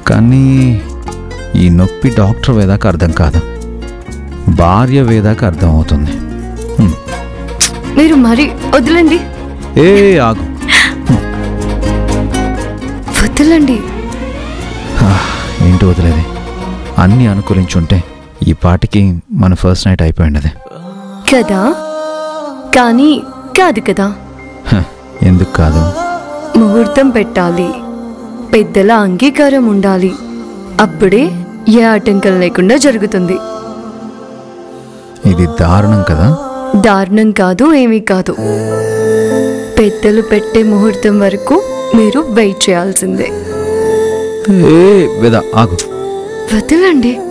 కానీ ఈ నొప్పి డాక్టర్ వేదాక అర్థం కాదు భార్య వేదాక అర్థం అవుతుంది హ్మ్. మీరు మరి వదిలండి ఏ ఆగు వదిలండి ఆ, ఏంటి వదిలేది అన్నీ అనుకూలించుంటే ఈ పాటికి మన ఫస్ట్ నైట్ అయిపోయినది కదా కానీ కాదు కదా హ, ఎందుకు కాదు ముహూర్తం పెట్టాలి పెద్దల అంగీకారం ఉండాలి అప్పుడే ఏ ఆటంకం లేకుండా జరుగుతుంది ఇది దారుణం కదా దారుణం కాదు ఏమీ కాదు పెద్దలు పెట్టే ముహూర్తం వరకు మీరు వెయిట్ చేయాల్సిందే ఏ వేద ఆగు వదిలండి